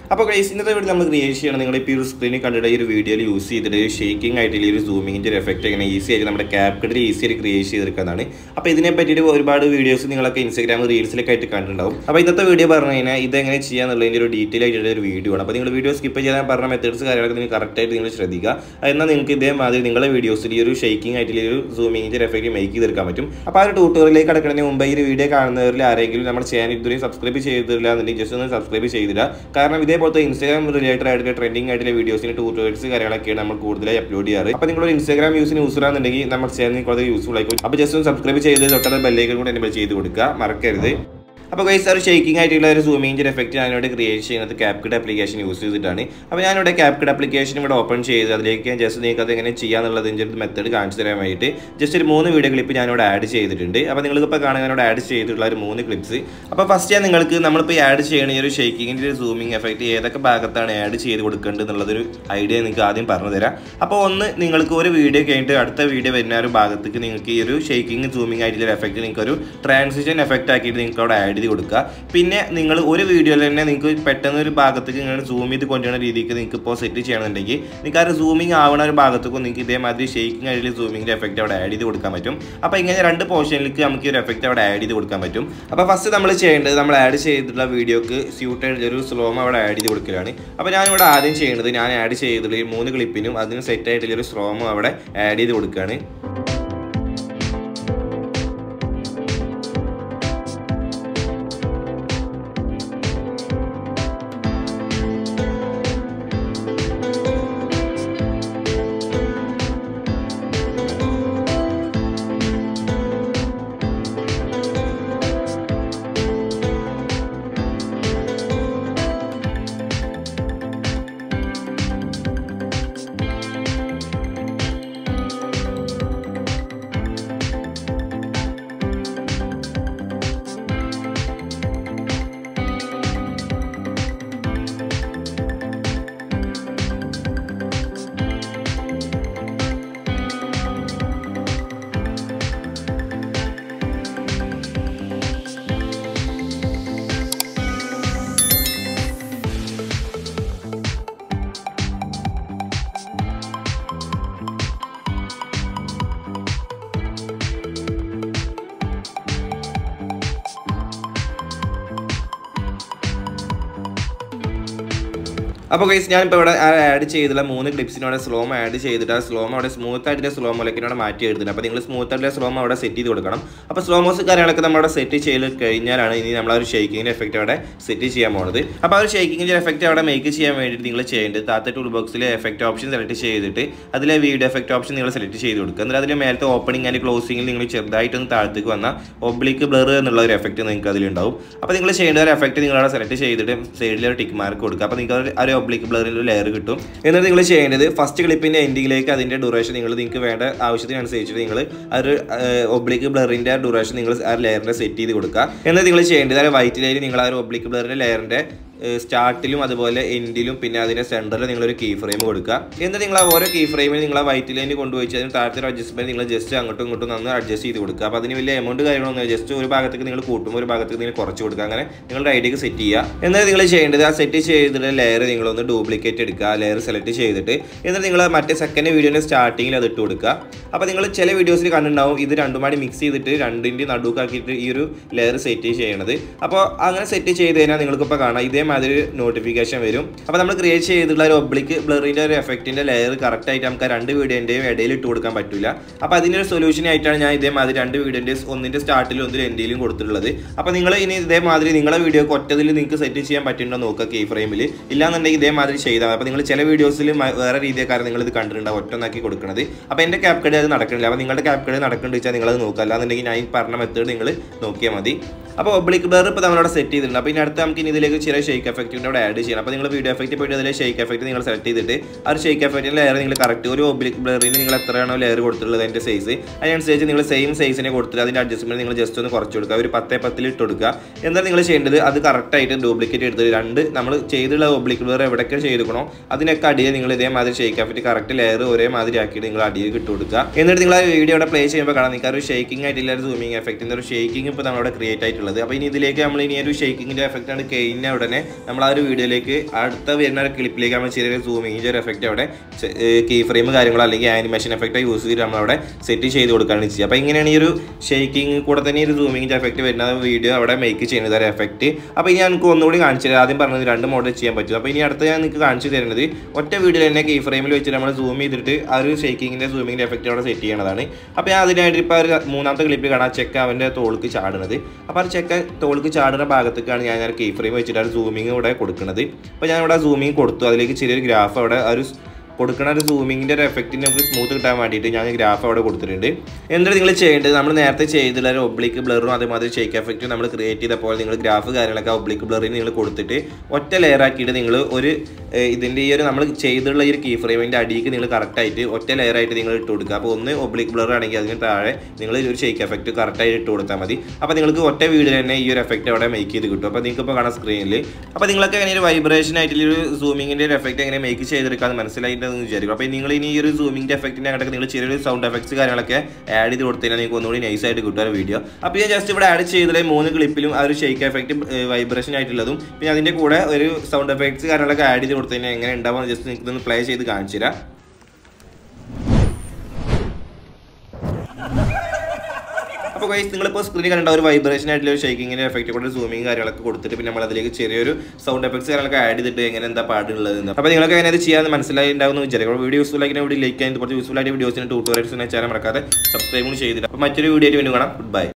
അപ്പോൾ ഗൈസ് ഇന്നത്തെ വീഡിയോ നമ്മൾ ക്രിയേറ്റ് ചെയ്യണം നിങ്ങൾ ഇപ്പോൾ ഈ ഒരു സ്ക്രീനിൽ കണ്ടിട്ട് ഈ ഒരു വീഡിയോയിൽ യൂസ് ചെയ്തിട്ട് ഷേക്കിംഗ് ആയിട്ടുള്ള ഈ ഒരു സൂമിങ്ങിൻ്റെ ഒരു എഫക്റ്റ് എങ്ങനെ ഈസി ആയിട്ട് നമ്മുടെ ക്യാപ് കട്ടിൽ ഈസി ആയിട്ട് ക്രിയേറ്റ് ചെയ്തെടുക്കുന്നതാണ് അപ്പോൾ ഇതിനെ പറ്റിയിട്ട് ഒരുപാട് വീഡിയോസ് നിങ്ങളൊക്കെ ഇൻസ്റ്റാഗ്രാം റീൽസിലൊക്കെ ആയിട്ട് കണ്ടിട്ടുണ്ടാവും അപ്പോൾ ഇന്നത്തെ വീഡിയോ പറഞ്ഞു കഴിഞ്ഞാൽ ഇതെങ്ങനെ ചെയ്യാന്നുള്ളതിൻ്റെ ഒരു ഡീറ്റെയിൽ ആയിട്ടുള്ള ഒരു വീഡിയോ ആണ് അപ്പോൾ നിങ്ങൾ വീഡിയോ സ്കിപ്പ് ചെയ്യാൻ പറഞ്ഞ മെത്തേഡ്സ് കാര്യങ്ങളൊക്കെ നിങ്ങൾ കറക്റ്റായിട്ട് നിങ്ങൾ ശ്രദ്ധിക്കുക എന്നാൽ നിങ്ങൾക്ക് ഇതേമാതിരി നിങ്ങളുടെ വീഡിയോസിൽ ഈ ഒരു ഷേക്കിംഗ് ആയിട്ടുള്ള ഈ ഒരു സൂമിങ്ങിൻ്റെ എഫക്റ്റ് മേക്ക് ചെയ്തെടുക്കാൻ പറ്റും അപ്പോൾ ആ ഒരു ട്യൂട്ടോറിയലേക്ക് കിടക്കുന്നതിന് മുമ്പ് ഈ ഒരു വീഡിയോ കാണുന്നവരിൽ ആരെങ്കിലും നമ്മുടെ ചാനൽ ഇതുവരെയും സബ്സ്ക്രൈബ് ചെയ്തിട്ടില്ല എന്നുണ്ടെങ്കിൽ ജസ്റ്റ് ഒന്ന് സബ്സ്ക്രൈബ് ചെയ്തില്ല കാരണം ഇതേപോലത്തെ ഇൻസ്റ്റാഗ്രാം റിലേറ്റഡ് ആയിട്ടുള്ള ട്രെൻഡിങ് ആയിട്ടുള്ള വീഡിയോസിന് ട്യൂട്ടോറിയൽസ് കാര്യങ്ങളൊക്കെയാണ് നമ്മൾ കൂടുതലായി അപ്ലോഡ് ചെയ്യാറ് അപ്പോൾ നിങ്ങൾ ഇൻസ്റ്റാഗ്രാം യൂസിന് യൂസ് ആണെന്നുണ്ടെങ്കിൽ നമ്മുടെ ചാനൽ വളരെ യൂസ്ഫുൾ ആയിരിക്കും അപ്പോൾ ജസ്റ്റ് ഒന്ന് സബ്സ്ക്രൈബ് ചെയ്ത് തൊട്ടുള്ള ബെല്ലേക്കും കൂടെ എന്നെ ചെയ്ത് കൊടുക്കുക മറക്കരുത് അപ്പോൾ ഗൈസ് ഒരു ഷേക്കിംഗ് ആയിട്ടുള്ള ഒരു സൂമിങ്ങിൻ്റെ എഫക്റ്റ് ഞാനിവിടെ ക്രിയേറ്റ് ചെയ്യുന്നത് ക്യാപ്കിഡ് ആപ്ലിക്കേഷൻ യൂസ് ചെയ്തിട്ടാണ് അപ്പോൾ ഞാനിവിടെ ക്യാപ്കിഡ് ആപ്ലിക്കേഷൻ ഇവിടെ ഓപ്പൺ ചെയ്ത് അതിലേക്ക് ഞാൻ ജസ്റ്റ് നിങ്ങൾക്ക് അത് എങ്ങനെ ചെയ്യാന്നുള്ളതിൻ്റെ ഒരു മെത്തേഡ് കാണിച്ചു തരാൻ വേണ്ടിയിട്ട് ജസ്റ്റ് ഒരു മൂന്ന് വീഡിയോ ക്ലിപ്പ് ഞാനിവിടെ ആഡ് ചെയ്തിട്ടുണ്ട് അപ്പോൾ നിങ്ങൾക്കിപ്പോൾ കാണാൻ ഞാനിവിടെ ആഡ് ചെയ്തിട്ടുള്ള ഒരു മൂന്ന് ക്ലിപ്സ് അപ്പോൾ ഫസ്റ്റ് ഞാൻ നിങ്ങൾക്ക് നമ്മളിപ്പോൾ ആഡ് ചെയ്യണ ഈ ഒരു ഷേക്കിങ്ങിൻ്റെ ഒരു സൂമിങ് എഫക്റ്റ് ഏതൊക്കെ ഭാഗത്താണ് ആഡ് ചെയ്ത് കൊടുക്കേണ്ടത് എന്നുള്ളതൊരു ഐഡിയ നിങ്ങൾക്ക് ആദ്യം പറഞ്ഞു തരാം അപ്പോൾ ഒന്ന് നിങ്ങൾക്ക് ഒരു വീഡിയോ കഴിഞ്ഞിട്ട് അടുത്ത വീഡിയോ വരുന്ന ഒരു ഭാഗത്തേക്ക് നിങ്ങൾക്ക് ഈ ഒരു ഷേക്കിംഗ് സൂമിങ് ആയിട്ടുള്ള എഫക്റ്റ് നിങ്ങൾക്ക് ഒരു ട്രാൻസിഷൻ എഫക്റ്റ് ആക്കിയിട്ട് നിങ്ങൾക്ക് അവിടെ ആഡ് ചെയ്ത് കൊടുക്കുക പിന്നെ നിങ്ങൾ ഒരു വീഡിയോയിൽ തന്നെ നിങ്ങൾക്ക് പെട്ടെന്ന് ഒരു ഭാഗത്തേക്ക് ഇങ്ങനെ സൂം ചെയ്ത് കൊണ്ടുവരുന്ന രീതിക്ക് നിങ്ങൾക്ക് ഇപ്പോൾ സെറ്റ് ചെയ്യണമെന്നുണ്ടെങ്കിൽ നിങ്ങൾക്ക് ആ ഒരു സൂമിങ് ആവുന്ന ഒരു ഭാഗത്തേക്കും നിങ്ങൾക്ക് ഇതേമാതിരി ഷേക്കിംഗ് ആയിട്ടുള്ള സൂമിങ്ങിൻ്റെ എഫക്റ്റ് അവിടെ ആഡ് ചെയ്ത് കൊടുക്കാൻ പറ്റും അപ്പോൾ ഇങ്ങനെ രണ്ട് പോർഷനിലേക്ക് നമുക്ക് ഈ ഒരു എഫക്റ്റ് അവിടെ ആഡ് ചെയ്ത് കൊടുക്കാൻ പറ്റും അപ്പോൾ ഫസ്റ്റ് നമ്മൾ ചെയ്യേണ്ടത് നമ്മൾ ആഡ് ചെയ്തിട്ടുള്ള വീഡിയോക്ക് സ്യൂട്ട് ആയിട്ടുള്ള ഒരു സ്ലോമ അവിടെ ആഡ് ചെയ്ത് കൊടുക്കലാണ് അപ്പോൾ ഞാനിവിടെ ആദ്യം ചെയ്യുന്നത് ഞാൻ ആഡ് ചെയ്തിട്ടുള്ള ഈ മൂന്ന് ക്ലിപ്പിനും അതിന് സെറ്റ് ആയിട്ടുള്ള ഒരു സ്ലോമോ അവിടെ ആഡ് ചെയ്ത് കൊടുക്കുകയാണ് അപ്പോൾ ഗൈസ് ഞാനിപ്പോൾ ഇവിടെ ആഡ് ചെയ്തിട്ടുള്ള മൂന്ന് ക്ലിപ്സിനോടെ സ്ലോമോ ആഡ് ചെയ്തിട്ട് ആ സ്ലോമോ അവിടെ സ്മൂത്ത് ആയിട്ട് സ്ലോമോലേക്കിനോടെ മാറ്റി എടുത്തിട്ടുണ്ട് അപ്പോൾ നിങ്ങൾ സ്മൂത്ത് ആയിട്ടുള്ള സ്ലോമോ അവിടെ സെറ്റ് ചെയ്ത് കൊടുക്കണം അപ്പോൾ സ്ലോമോസ് കാര്യങ്ങളൊക്കെ നമ്മളവിടെ സെറ്റ് ചെയ്ത് കഴിഞ്ഞാലാണ് ഇനി നമ്മൾ ആ ഒരു ഷേക്കിങ്ങിൻ്റെ എഫക്റ്റ് അവിടെ സെറ്റ് ചെയ്യാൻ പോകുന്നത് അപ്പോൾ ആ ഒരു ഷേക്കിങ്ങിൻ്റെ എഫക്റ്റ് അവിടെ മേക്ക് ചെയ്യാൻ വേണ്ടിയിട്ട് നിങ്ങൾ ചെയ്യേണ്ടത് താത്ത ടൂൾ ബോക്സിലെ എഫക്റ്റ് ഓപ്ഷൻ സെലക്ട് ചെയ്തിട്ട് അതിലെ വീഡിയോ എഫക്റ്റ് ഓപ്ഷൻ നിങ്ങൾ സെലക്ട് ചെയ്ത് കൊടുക്കുക എന്നിട്ട് അതിൽ മേലത്തെ ഓപ്പണിംഗ് ആൻഡ് ക്ലോസിംഗിൽ നിങ്ങൾ ചെറുതായിട്ടൊന്ന് താഴത്തേക്ക് വന്ന ഒബ്ലിക്ക് ബ്ലർ എന്നുള്ള ഒരു എഫക്റ്റ് നിങ്ങൾക്ക് അതിലുണ്ടാവും അപ്പോൾ നിങ്ങൾ ചെയ്യേണ്ട ഒരു എഫക്റ്റ് നിങ്ങൾ അവിടെ സെലക്ട് ചെയ്തിട്ട് സൈഡിൽ ഒരു ടിക്ക് മാർക്ക് കൊടുക്കുക അപ്പോൾ നിങ്ങൾക്ക് ഒരു ഒബ്ലിക്ക് ബ്ലറിൽ ഒരു ലെയർ കിട്ടും എന്നിട്ട് നിങ്ങൾ ചെയ്യേണ്ടത് ഫസ്റ്റ് ക്ലിപ്പിൻ്റെ എൻഡിങ്ങിലേക്ക് അതിൻ്റെ ഡ്യൂറേഷൻ നിങ്ങൾ നിങ്ങൾക്ക് വേണ്ട ആവശ്യത്തിനനുസരിച്ചിട്ട് നിങ്ങൾ ആ ഒരു ഒബ്ലിക്ക് ബ്ലറിൻ്റെ ഡ്യൂറേഷൻ നിങ്ങൾ ആ ലെയറിൻ്റെ സെറ്റ് ചെയ്ത് കൊടുക്കുക എന്നിട്ട് നിങ്ങൾ ചെയ്യേണ്ടത് ആ വൈറ്റ് ലൈൻ നിങ്ങൾ ആ ഒരു ഒബ്ലിക്ക് ബ്ലറിൻ്റെ ലെയറിൻ്റെ സ്റ്റാർട്ടിലും അതുപോലെ എൻഡിലും പിന്നെ അതിൻ്റെ സെൻറ്ററിൽ നിങ്ങളൊരു കീ ഫ്രെയിം കൊടുക്കുക എന്നിട്ട് നിങ്ങൾ ആ ഓരോ കീ ഫ്രെയിമിൽ നിങ്ങൾ ആ വൈറ്റ് ലൈൻ കൊണ്ടുപോയി അതിന് താഴത്തെ അഡ്ജസ്റ്റ്മെൻറ്റ് നിങ്ങൾ ജസ്റ്റ് അങ്ങോട്ടും ഇങ്ങോട്ടും നന്ന് അഡ്ജസ്റ്റ് ചെയ്ത് കൊടുക്കുക അപ്പോൾ അതിന് വലിയ എമൗണ്ട് കാര്യങ്ങളൊന്നും ജസ്റ്റ് ഒരു ഭാഗത്തേക്ക് നിങ്ങൾ കൂട്ടുമ്പോൾ ഒരു ഭാഗത്തേക്ക് നിങ്ങൾ കുറച്ച് കൊടുക്കുക അങ്ങനെ നിങ്ങളുടെ ഐഡിയക്ക് സെറ്റ് ചെയ്യുക എന്നിട്ട് നിങ്ങൾ ചെയ്യേണ്ടത് ആ സെറ്റ് ചെയ്തിട്ടുള്ള ലെയർ നിങ്ങളൊന്ന് ഡ്യൂപ്ലിക്കേറ്റ് എടുക്കുക ലെയർ സെലക്ട് ചെയ്തിട്ട് എന്നിട്ട് നിങ്ങൾ മറ്റേ സെക്കൻഡ് വീഡിയോൻ്റെ സ്റ്റാർട്ടിങ്ങിൽ അത് ഇട്ട് കൊടുക്കുക അപ്പോൾ നിങ്ങൾ ചില വീഡിയോസിൽ കണ്ടിട്ടുണ്ടാവും ഇത് രണ്ടുമാടി മിക്സ് ചെയ്തിട്ട് രണ്ടിൻ്റെ നടുക്കാക്കിയിട്ട് ഈ ഒരു ലെയർ സെറ്റ് ചെയ്യണത് അപ്പോൾ അങ്ങനെ സെറ്റ് ചെയ്ത് കഴിഞ്ഞാൽ നിങ്ങൾക്കിപ്പോൾ കാണാം ഇതേ ഇതേമാതിരി നോട്ടിഫിക്കേഷൻ വരും അപ്പോൾ നമ്മൾ ക്രിയേറ്റ് ചെയ്തിട്ടുള്ള ഒരു ഒബ്ലിക്ക് ബ്ലറിൻ്റെ ഒരു എഫക്റ്റിൻ്റെ ലെയർ കറക്റ്റ് ആയിട്ട് നമുക്ക് ആ രണ്ട് വീഡിയോൻ്റെയും ഇടയിൽ ഇട്ട് കൊടുക്കാൻ പറ്റില്ല അപ്പോൾ അതിൻ്റെ ഒരു സൊല്യൂഷൻ ആയിട്ടാണ് ഞാൻ ഇതേമാതിരി രണ്ട് വീഡിയോൻ്റെ ഒന്നിൻ്റെ സ്റ്റാർട്ടിലും ഒന്നിൻ്റെ എൻഡിലും കൊടുത്തിട്ടുള്ളത് അപ്പോൾ നിങ്ങൾ ഇനി ഇതേമാതിരി നിങ്ങളുടെ വീഡിയോ ഒറ്റതിൽ നിങ്ങൾക്ക് സെറ്റ് ചെയ്യാൻ പറ്റുന്നുണ്ടോ നോക്കുക കീ ഫ്രെയിമിൽ ഇല്ലാന്നുണ്ടെങ്കിൽ ഇതേമാതിരി ചെയ്താൽ അപ്പോൾ നിങ്ങൾ ചില വീഡിയോസിൽ വേറെ രീതിയൊക്കെ നിങ്ങൾ ഇത് കണ്ടിട്ടുണ്ടാവും ഒറ്റൊന്നാക്കി കൊടുക്കുന്നത് അപ്പോൾ എൻ്റെ ക്യാപ് കടി അത് നടക്കുന്നില്ല അപ്പോൾ നിങ്ങളുടെ ക്യാപ് കടി നടക്കുന്നുണ്ട് വെച്ചാൽ നിങ്ങളത് നോക്കുക അല്ലാന്നുണ്ടെങ്കിൽ ഞാൻ ഈ പറഞ്ഞ മെത്തേഡ് നിങ്ങൾ നോക്കിയാൽ മതി അപ്പോൾ ഒബ്ലിക് ബ്ലർ ഇപ്പോൾ നമ്മളവിടെ സെറ്റ് ചെയ്തിട്ടുണ്ട് അപ്പോൾ ഇനി അടുത്ത് നമുക്ക് ഇനി ഇതിലേക്ക് ചെറിയ ഷേക്ക് എഫക്റ്റിൻ്റെ അവിടെ ആഡ് ചെയ്യണം അപ്പോൾ നിങ്ങൾ വീഡിയോ എഫക്റ്റ് പോയിട്ട് അതിലെ ഷേക്ക് എഫക്റ്റ് നിങ്ങൾ സെലക്ട് ചെയ്തിട്ട് ആ ഒരു ഷേക്ക് എഫക്റ്റിൻ്റെ ലെയർ നിങ്ങൾ കറക്റ്റ് ഒരു ഒബ്ലിക് ബ്ലറിന് നിങ്ങൾ എത്രയാണോ ലെയർ കൊടുത്തിട്ടുള്ളത് അതിൻ്റെ സൈസ് അതിനനുസരിച്ച് നിങ്ങൾ സെയിം സൈസിനെ കൊടുത്തിട്ട് അതിൻ്റെ അഡ്ജസ്റ്റ്മെൻറ്റ് നിങ്ങൾ ജസ്റ്റ് ഒന്ന് കുറച്ച് കൊടുക്കുക ഒരു പത്തേ പത്തിൽ ഇട്ട് കൊടുക്കുക എന്നാൽ നിങ്ങൾ ചെയ്യേണ്ടത് അത് കറക്റ്റായിട്ട് ഡ്യൂപ്ലിക്കേറ്റ് എടുത്തിട്ട് രണ്ട് നമ്മൾ ചെയ്തുള്ള ഒബ്ലിക് ബ്ലർ എവിടെയൊക്കെ ചെയ്തിക്കണോ അതിനൊക്കെ അടിയിൽ നിങ്ങൾ ഇതേമാതിരി ഷേക്ക് എഫക്റ്റ് കറക്റ്റ് ലെയർ ഒരേ മാതിരി ആക്കിയിട്ട് നിങ്ങൾ അടിയിൽ ഇട്ട് കൊടുക്കുക എന്നിട്ട് നിങ്ങൾ ആ വീഡിയോ അവിടെ പ്ലേ ചെയ്യുമ്പോൾ കാണാം നിങ്ങൾക്ക് ആ ഒരു ഷേക്കിംഗ് ആയിട്ടില്ല ഒരു സൂമിങ് എഫക്റ്റിൻ്റെ ഒരു ഷേക്കിംഗ് ഇപ്പോൾ നമ്മളവിടെ ക്രിയേറ്റ് ആയിട്ടുള്ളത് അപ്പോൾ ഇനി ഇതിലേക്ക് നമ്മൾ ഇനി ഒരു ഷേക്കിങ്ങിൻ്റെ എഫക്റ്റ് ആണ് കഴിഞ്ഞ ഉടനെ നമ്മൾ ആ ഒരു വീഡിയോയിലേക്ക് അടുത്ത വരുന്ന ഒരു ക്ലിപ്പിലേക്ക് നമ്മൾ ചെറിയൊരു സൂമിങ്ങിൻ്റെ ഒരു എഫക്റ്റ് അവിടെ കീ ഫ്രെയിം കാര്യങ്ങളോ അല്ലെങ്കിൽ ആനിമേഷൻ എഫക്റ്റോ യൂസ് ചെയ്തിട്ട് നമ്മളവിടെ സെറ്റ് ചെയ്ത് കൊടുക്കുകയാണ് ചെയ്യുക അപ്പോൾ ഇങ്ങനെയാണ് ഈ ഒരു ഷേക്കിംഗ് കൂടെ തന്നെ ഈ ഒരു സൂമിങ്ങിൻ്റെ എഫക്റ്റ് വരുന്ന വീഡിയോ അവിടെ മേക്ക് ചെയ്യുന്നത് ഒരു എഫക്റ്റ് അപ്പോൾ ഇനി എനിക്ക് ഒന്നുകൂടി കാണിച്ചു തരാം ആദ്യം പറഞ്ഞത് രണ്ട് മോഡൽ ചെയ്യാൻ പറ്റും അപ്പോൾ ഇനി അടുത്ത ഞാൻ നിങ്ങൾക്ക് കാണിച്ചു തരുന്നത് ഒറ്റ വീഡിയോ തന്നെ കീ ഫ്രെയിമിൽ വെച്ചിട്ട് നമ്മൾ സൂം ചെയ്തിട്ട് ആ ഒരു ഷേക്കിങ്ങിൻ്റെ സൂമിങ്ങിൻ്റെ എഫക്റ്റ് അവിടെ സെറ്റ് ചെയ്യണതാണ് അപ്പോൾ ഞാൻ അതിനായിട്ട് ഇപ്പോൾ ഒരു മൂന്നാമത്തെ ക്ലിപ്പിൽ കാണാം ചെക്ക അവൻ്റെ തോൾക്ക് ചാടുന്നത് അപ്പോൾ ആ ചെക്ക തോൾക്ക് ചാടുന്ന ഭാഗത്തേക്കാണ് ഞാൻ ഞാൻ കീ ഫ്രെയിം വെച്ചിട്ട് ആ സൂമിങ് ഇവിടെ കൊടുക്കുന്നത് അപ്പോൾ ഞാൻ ഇവിടെ സൂമിങ് കൊടുത്തു അതിലേക്ക് ചെറിയൊരു ഗ്രാഫ് അവിടെ ആ ഒരു കൊടുക്കുന്ന ഒരു സൂമിങ്ങിൻ്റെ ഒരു എഫക്റ്റിന് നമുക്ക് സ്മൂത്ത് കിട്ടാൻ വേണ്ടിയിട്ട് ഞാൻ ഗ്രാഫ് അവിടെ കൊടുത്തിട്ടുണ്ട് എന്നിട്ട് നിങ്ങൾ ചെയ്യേണ്ടത് നമ്മൾ നേരത്തെ ചെയ്തിട്ടുള്ള ഒരു ഒബ്ലിക്ക് ബ്ലറും അതേമാതിരി ഷേക്ക് എഫക്റ്റും നമ്മൾ ക്രിയേറ്റ് ചെയ്തപ്പോൾ നിങ്ങൾ ഗ്രാഫ് കാര്യങ്ങളൊക്കെ ഒബ്ലിക്ക് ബ്ലറിന് നിങ്ങൾ കൊടുത്തിട്ട് ഒറ്റ ലെയർ ആക്കിയിട്ട് നിങ്ങൾ ഒരു ഏഹ്, ഇതിൻ്റെ ഈ ഒരു നമ്മൾ ചെയ്തിട്ടുള്ള ഈ ഒരു കീ ഫ്രെയിമിൻ്റെ അടിയിലേക്ക് നിങ്ങൾ കറക്റ്റായിട്ട് ഒറ്റ ലെയർ ആയിട്ട് നിങ്ങൾ ഇട്ട് കൊടുക്കുക അപ്പോൾ ഒന്ന് ഒബ്ലിക്ക് ബ്ലർ ആണെങ്കിൽ അതിന് താഴെ നിങ്ങൾ ഒരു ഷേക്ക് എഫക്റ്റ് കറക്റ്റായിട്ട് ഇട്ട് കൊടുത്താൽ മതി അപ്പോൾ നിങ്ങൾക്ക് ഒറ്റ വീഡിയോ തന്നെ ഈ ഒരു എഫക്റ്റ് അവിടെ മേക്ക് ചെയ്ത് കിട്ടും അപ്പോൾ നിങ്ങൾക്ക് ഇപ്പോൾ കാണാം സ്ക്രീനിൽ അപ്പോൾ നിങ്ങൾക്ക് എങ്ങനെ ഒരു വൈബ്രേഷൻ ആയിട്ടുള്ള ഒരു സൂമിങ്ങിൻ്റെ ഒരു എഫക്റ്റ് എങ്ങനെ മേക്ക് ചെയ്തെടുക്കാമെന്ന് മനസ്സിലായിട്ടുണ്ടെന്ന് വിചാരിക്കും അപ്പോൾ നിങ്ങൾ ഇനി ഈ ഒരു സൂമിങ്ങിൻ്റെ എഫക്റ്റിൻ്റെ അങ്ങോട്ടൊക്കെ നിങ്ങൾ ചെറിയൊരു സൗണ്ട് എഫക്ട്സ് കാര്യങ്ങളൊക്കെ ആഡ് ചെയ്ത് കൊടുത്തതിനാൽ നിങ്ങൾക്ക് ഒന്നുകൂടി നൈസ് ആയിട്ട് കിട്ടും ആ വീഡിയോ അപ്പോൾ ഞാൻ ജസ്റ്റ് ഇവിടെ ആഡ് ചെയ്തിട്ടുള്ള മൂന്ന് ക്ലിപ്പിലും ആ ഒരു ഷേക്ക് എഫക്റ്റ് വൈബ്രേഷൻ ആയിട്ടുള്ളതും പിന്നെ അതിൻ്റെ കൂടെ ഒരു സൗണ്ട് എഫക്ട്സ് കാര്യങ്ങളൊക്കെ ആഡ് ചെയ്ത് കൊടുത്തതിന് എങ്ങനെ ഉണ്ടാവും ജസ്റ്റ് നിങ്ങൾക്ക് ഒന്ന് പ്ലേ ചെയ്ത് കാണിച്ചു തരാം അപ്പോൾ ഗൈസ് നിങ്ങളിപ്പോൾ സ്ക്രീനിൽ കണ്ട ഒരു വൈബ്രേഷൻ ആയിട്ടുള്ള ഒരു ഷേക്കിങ്ങിൻ്റെ എഫക്റ്റ് കൂടെ സൂമിങ് കാര്യങ്ങളൊക്കെ കൊടുത്തിട്ട് പിന്നെ നമ്മൾ അതിലേക്ക് ചെറിയൊരു സൗണ്ട് എഫക്ട്സ് കാര്യങ്ങളൊക്കെ ആഡ് ചെയ്തിട്ട് എങ്ങനെ എന്താ പാടുള്ളത് അപ്പോൾ നിങ്ങൾക്ക് എങ്ങനെ അത് ചെയ്യാമെന്ന് മനസ്സിലായിട്ടുണ്ടാവുന്ന വിചാരിക്കും വീഡിയോ യൂസ്ഫുൾ ആയിട്ട് വീഡിയോ ലൈക്ക് ചെയ്യാൻ കുറച്ച് യൂസ്ഫുൾ ആയിട്ട് വീഡിയോസിന് ട്യൂട്ടോറിയൽസിനെ ചാനൽ മറക്കാതെ സബ്സ്ക്രൈബ് ചെയ്തിട്ട് അപ്പോൾ മറ്റൊരു വീഡിയോ ആയിട്ട് വേണ്ടി കാണാം ഗുഡ് ബൈ